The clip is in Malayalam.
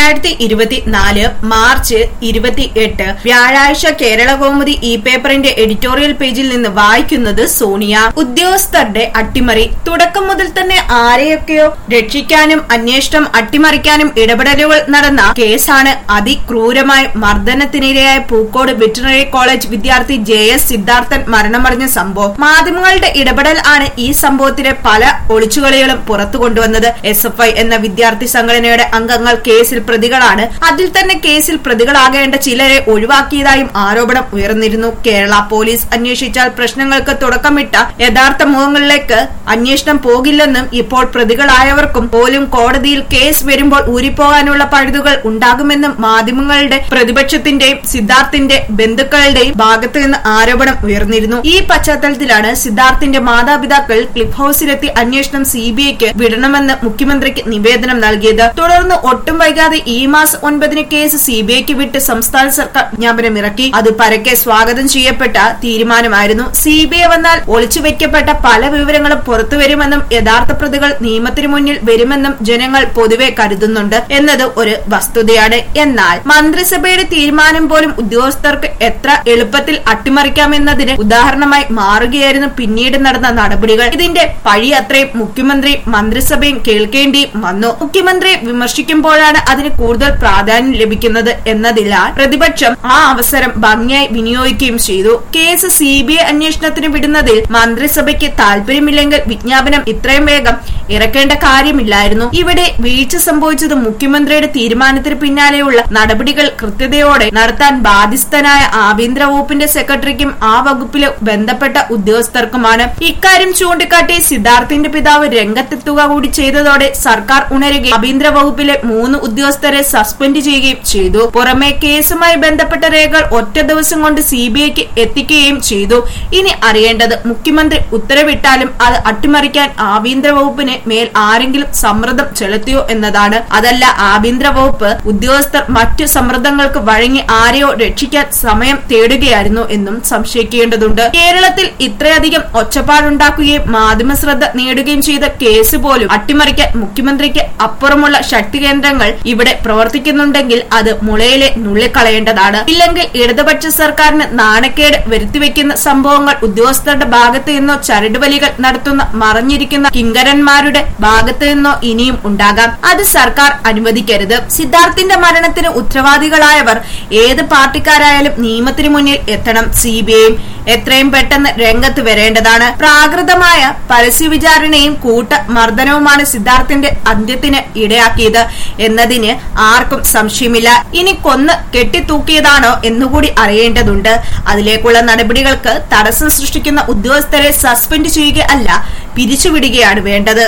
രണ്ടായിരത്തി ഇരുപത്തിനാല് മാർച്ച് ഇരുപത്തി എട്ട് വ്യാഴാഴ്ച കേരള കൗമുദി ഇ പേപ്പറിന്റെ എഡിറ്റോറിയൽ പേജിൽ നിന്ന് വായിക്കുന്നത് സോണിയ ഉദ്യോഗസ്ഥരുടെ അട്ടിമറി തുടക്കം മുതൽ തന്നെ ആരെയൊക്കെയോ രക്ഷിക്കാനും അന്വേഷണം അട്ടിമറിക്കാനും ഇടപെടലുകൾ നടന്ന കേസാണ് അതിക്രൂരമായി മർദ്ദനത്തിനിരയായ പൂക്കോട് വെറ്റിനറി കോളേജ് വിദ്യാർത്ഥി ജെ എസ് സിദ്ധാർത്ഥൻ മരണമടഞ്ഞ സംഭവം മാധ്യമങ്ങളുടെ ഇടപെടൽ ആണ് ഈ സംഭവത്തിലെ പല ഒളിച്ചുകളികളും പുറത്തു കൊണ്ടുവന്നത് എസ് എഫ് ഐ എന്ന വിദ്യാർത്ഥി സംഘടനയുടെ അംഗങ്ങൾ കേസിൽ പ്രതികളാണ് അതിൽ തന്നെ കേസിൽ പ്രതികളാകേണ്ട ചിലരെ ഒഴിവാക്കിയതായും ആരോപണം ഉയർന്നിരുന്നു കേരള പോലീസ് അന്വേഷിച്ചാൽ പ്രശ്നങ്ങൾക്ക് തുടക്കമിട്ട യഥാർത്ഥ മുഖങ്ങളിലേക്ക് അന്വേഷണം പോകില്ലെന്നും ഇപ്പോൾ പ്രതികളായവർക്കും പോലും കോടതിയിൽ കേസ് വരുമ്പോൾ ഊരിപ്പോകാനുള്ള പഴുതുകൾ ഉണ്ടാകുമെന്നും മാധ്യമങ്ങളുടെ പ്രതിപക്ഷത്തിന്റെയും സിദ്ധാർത്ഥിന്റെ ബന്ധുക്കളുടെയും ഭാഗത്തു നിന്ന് ആരോപണം ഉയർന്നിരുന്നു ഈ പശ്ചാത്തലത്തിലാണ് സിദ്ധാർത്ഥിന്റെ മാതാപിതാക്കൾ ക്ലിഫ് ഹൌസിലെത്തി അന്വേഷണം സിബിഐക്ക് വിടണമെന്ന് മുഖ്യമന്ത്രിക്ക് നിവേദനം നൽകിയത് തുടർന്ന് ഒട്ടും വൈകാതെ ഈ മാസം ഒൻപതിന് കേസ് സിബിഐക്ക് വിട്ട് സംസ്ഥാന സർക്കാർ വിജ്ഞാപനമിറക്കി അത് പരക്കെ സ്വാഗതം ചെയ്യപ്പെട്ട തീരുമാനമായിരുന്നു സിബിഐ വന്നാൽ ഒളിച്ചു വെക്കപ്പെട്ട പല വിവരങ്ങളും പുറത്തുവരുമെന്നും യഥാർത്ഥ പ്രതികൾ നിയമത്തിന് മുന്നിൽ വരുമെന്നും ജനങ്ങൾ പൊതുവെ കരുതുന്നുണ്ട് എന്നത് ഒരു വസ്തുതയാണ് എന്നാൽ മന്ത്രിസഭയുടെ തീരുമാനം പോലും ഉദ്യോഗസ്ഥർക്ക് എത്ര എളുപ്പത്തിൽ അട്ടിമറിക്കാമെന്നതിന് ഉദാഹരണമായി മാറുകയായിരുന്നു പിന്നീട് നടന്ന നടപടികൾ ഇതിന്റെ പഴി അത്രയും മുഖ്യമന്ത്രി മന്ത്രിസഭയും കേൾക്കേണ്ടിയും വന്നു മുഖ്യമന്ത്രി വിമർശിക്കുമ്പോഴാണ് അതിന് കൂടുതൽ പ്രാധാന്യം ലഭിക്കുന്നത് എന്നതിനാൽ പ്രതിപക്ഷം ആ അവസരം ഭംഗിയായി വിനിയോഗിക്കുകയും ചെയ്തു കേസ് സി ബി ഐ അന്വേഷണത്തിന് വിടുന്നതിൽ മന്ത്രിസഭയ്ക്ക് താല്പര്യമില്ലെങ്കിൽ വിജ്ഞാപനം ഇത്രയും വേഗം ഇറക്കേണ്ട കാര്യമില്ലായിരുന്നു ഇവിടെ വീഴ്ച സംഭവിച്ചത് മുഖ്യമന്ത്രിയുടെ തീരുമാനത്തിന് പിന്നാലെയുള്ള നടപടികൾ കൃത്യതയോടെ നടത്താൻ ബാധ്യസ്ഥനായ ആഭ്യന്തര വകുപ്പിന്റെ സെക്രട്ടറിക്കും ആ വകുപ്പിലെ ബന്ധപ്പെട്ട ഉദ്യോഗസ്ഥർക്കുമാണ് ഇക്കാര്യം ചൂണ്ടിക്കാട്ടി സിദ്ധാർത്ഥിന്റെ പിതാവ് രംഗത്തെത്തുക കൂടി ചെയ്തതോടെ സർക്കാർ ഉണരുകയും ആഭ്യന്തര വകുപ്പിലെ മൂന്ന് ഉദ്യോഗസ്ഥരെ സസ്പെൻഡ് ചെയ്യുകയും ചെയ്തു പുറമെ കേസുമായി ബന്ധപ്പെട്ട രേഖകൾ ഒറ്റ ദിവസം കൊണ്ട് സിബിഐക്ക് എത്തിക്കുകയും ചെയ്തു ഇനി അറിയേണ്ടത് മുഖ്യമന്ത്രി ഉത്തരവിട്ടാലും അത് അട്ടിമറിക്കാൻ ആഭ്യന്തര വകുപ്പിന് മേൽ ആരെങ്കിലും സമ്മർദ്ദം ചെലുത്തിയോ എന്നതാണ് അതല്ല ആഭ്യന്തര വകുപ്പ് ഉദ്യോഗസ്ഥർ മറ്റു സമ്മർദ്ദങ്ങൾക്ക് വഴങ്ങി ആരെയോ രക്ഷിക്കാൻ സമയം തേടുകയായിരുന്നു എന്നും സംശയിക്കേണ്ടതുണ്ട് കേരളത്തിൽ ഇത്രയധികം ഒച്ചപ്പാടുണ്ടാക്കുകയും മാധ്യമ ശ്രദ്ധ നേടുകയും ചെയ്ത കേസ് പോലും അട്ടിമറിക്കാൻ മുഖ്യമന്ത്രിക്ക് അപ്പുറമുള്ള ശക്തി കേന്ദ്രങ്ങൾ ഇവിടെ പ്രവർത്തിക്കുന്നുണ്ടെങ്കിൽ അത് മുളയിലെ നുള്ളിക്കളയേണ്ടതാണ് ഇല്ലെങ്കിൽ ഇടതുപക്ഷ സർക്കാരിന് നാണക്കേട് വരുത്തിവെക്കുന്ന സംഭവങ്ങൾ ഉദ്യോഗസ്ഥരുടെ ഭാഗത്ത് നിന്നോ ചരടുവലികൾ നടത്തുന്ന മറഞ്ഞിരിക്കുന്ന കിങ്കരന്മാരുടെ ഭാഗത്ത് നിന്നോ ഇനിയും ഉണ്ടാകാം അത് സർക്കാർ അനുവദിക്കരുത് സിദ്ധാർത്ഥിന്റെ മരണത്തിന് ഉത്തരവാദികളായവർ ഏത് പാർട്ടിക്കാരായാലും നിയമത്തിന് മുന്നിൽ എത്തണം സിബിഐയും എത്രയും പെട്ടെന്ന് രംഗത്ത് വരേണ്ടതാണ് പ്രാകൃതമായ പരസ്യ വിചാരണയും കൂട്ട മർദ്ദനവുമാണ് സിദ്ധാർത്ഥിന്റെ അന്ത്യത്തിന് ഇടയാക്കിയത് എന്നതിന് ആർക്കും സംശയമില്ല ഇനി കൊന്ന് കെട്ടിത്തൂക്കിയതാണോ എന്നുകൂടി അറിയേണ്ടതുണ്ട് അതിലേക്കുള്ള നടപടികൾക്ക് തടസ്സം സൃഷ്ടിക്കുന്ന ഉദ്യോഗസ്ഥരെ സസ്പെൻഡ് ചെയ്യുക അല്ല പിരിച്ചുവിടുകയാണ് വേണ്ടത്